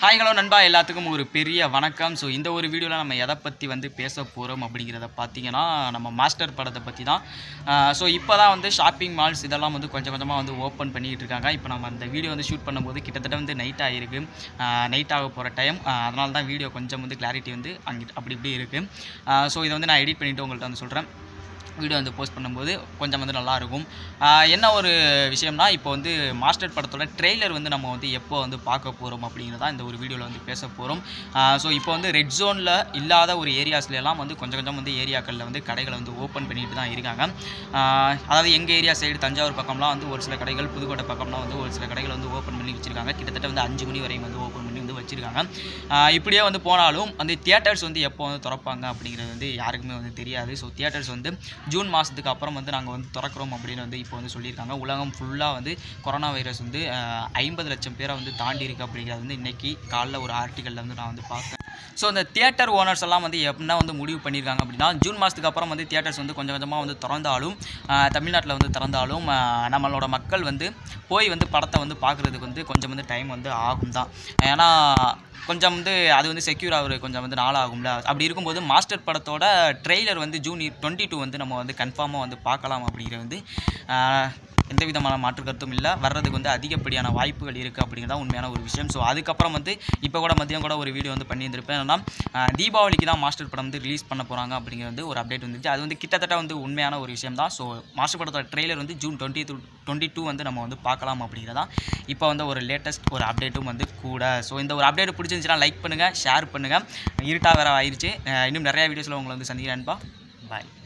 hi hello நண்பா எல்லாத்துக்கும் ஒரு பெரிய வணக்கம் ஸோ இந்த ஒரு வீடியோவில் நம்ம எதை பற்றி வந்து பேச போகிறோம் அப்படிங்கிறத பார்த்தீங்கன்னா நம்ம மாஸ்டர் படத்தை பற்றி தான் ஸோ இப்போ தான் வந்து ஷாப்பிங் மால்ஸ் இதெல்லாம் வந்து கொஞ்சம் கொஞ்சமாக வந்து ஓப்பன் பண்ணிகிட்டு இருக்காங்க இப்போ நம்ம அந்த வீடியோ வந்து ஷூட் பண்ணும்போது கிட்டத்தட்ட வந்து நைட் ஆகிருக்கு நைட் ஆக போகிற டைம் அதனால தான் வீடியோ கொஞ்சம் வந்து கிளாரிட்டி வந்து அங்கிட்டு அப்படி இப்படி இருக்குது ஸோ இதை வந்து நான் எடிட் பண்ணிவிட்டு உங்கள்கிட்ட வந்து சொல்கிறேன் வீடியோ வந்து போஸ்ட் பண்ணும்போது கொஞ்சம் வந்து நல்லாயிருக்கும் என்ன ஒரு விஷயம்னா இப்போ வந்து மாஸ்டர் படத்தோட ட்ரெய்லர் வந்து நம்ம வந்து எப்போ வந்து பார்க்க போகிறோம் அப்படிங்கிறதா இந்த ஒரு வீடியோவில் வந்து பேச போகிறோம் ஸோ இப்போ வந்து ரெட் ஜோனில் இல்லாத ஒரு ஏரியாஸ்ல எல்லாம் வந்து கொஞ்சம் கொஞ்சம் வந்து ஏரியாக்களில் வந்து கடைகளை வந்து ஓப்பன் பண்ணிட்டு தான் இருக்காங்க ஆஹ் அதாவது எங்கள் ஏரியா சைடு தஞ்சாவூர் பக்கம்லாம் வந்து ஒரு சில கடைகள் புதுக்கோட்டை பக்கம்லாம் வந்து ஒரு சில கடைகள் வந்து ஓப்பன் பண்ணி வச்சுருக்காங்க கிட்டத்தட்ட வந்து அஞ்சு மணி வரையும் வந்து ஓப்பன் பண்ணி வந்து வச்சுருக்காங்க இப்படியே வந்து போனாலும் அந்த தியேட்டர்ஸ் வந்து எப்போ வந்து திறப்பாங்க அப்படிங்கிறது வந்து யாருக்குமே வந்து தெரியாது ஸோ தியேட்டர்ஸ் வந்து ஜூன் மாதத்துக்கு அப்புறம் வந்து நாங்கள் வந்து திறக்கிறோம் அப்படின்னு வந்து இப்போ வந்து சொல்லியிருக்காங்க உலகம் ஃபுல்லாக வந்து கொரோனா வைரஸ் வந்து ஐம்பது லட்சம் பேரை வந்து தாண்டி இருக்கு அப்படிங்கிறது வந்து இன்னைக்கு காலைல ஒரு ஆர்டிக்கலில் வந்து நான் வந்து பார்த்தேன் ஸோ இந்த தியேட்டர் ஓனர்ஸ் எல்லாம் வந்து எப்படின்னா வந்து முடிவு பண்ணியிருக்காங்க அப்படின்னா ஜூன் மாதத்துக்கு அப்புறம் வந்து தியேட்டர்ஸ் வந்து கொஞ்சம் கொஞ்சமாக வந்து திறந்தாலும் தமிழ்நாட்டில் வந்து திறந்தாலும் ஆஹ் நம்மளோட மக்கள் வந்து போய் வந்து படத்தை வந்து பார்க்குறதுக்கு வந்து கொஞ்சம் வந்து டைம் வந்து ஆகும் தான் ஏன்னா கொஞ்சம் வந்து அது வந்து செக்யூர் ஆகுறது கொஞ்சம் வந்து நாள் ஆகும்ல அப்படி இருக்கும்போது மாஸ்டர் படத்தோட ட்ரெய்லர் வந்து ஜூன் டுவெண்ட்டி டூ வந்து நம்ம வந்து கன்ஃபார்மாக வந்து பார்க்கலாம் அப்படிங்கிறது வந்து ஆஹ், எந்த விதமான மாற்று கருத்தும் இல்லை வர்றதுக்கு வந்து அதிகப்படியான வாய்ப்புகள் இருக்குது அப்படிங்கிறதா உண்மையான ஒரு விஷயம் ஸோ அதுக்கப்புறம் வந்து இப்போ கூட மதியம் கூட ஒரு வீடியோ வந்து பண்ணியிருந்திருப்பேன் ஏன்னா ஆஹ், தீபாவளிக்கு தான் மாஸ்டர் படம் வந்து ரிலீஸ் பண்ண போகிறாங்க அப்படிங்கிறது வந்து ஒரு அப்டேட் வந்துச்சு அது வந்து கிட்டத்தட்ட வந்து உண்மையான ஒரு விஷயம் தான் ஸோ மாஸ்டர் படத்தோட ட்ரெய்லர் வந்து ஜூன் டுவெண்ட்டி டுவெண்ட்டி டூ வந்து நம்ம வந்து பார்க்கலாம் அப்படிங்கிறதா இப்போ வந்து ஒரு லேட்டஸ்ட் ஒரு அப்டேட்டும் வந்து கூட ஸோ இந்த ஒரு அப்டேட் பிடிச்சிருந்துச்சுன்னா லைக் பண்ணுங்கள் ஷேர் பண்ணுங்கள் இருட்டாக வேறு ஆயிடுச்சு அஹ் இன்னும் நிறையா வீடியோஸில் உங்களை வந்து சந்திக்கிறேன்ப்பா பாய்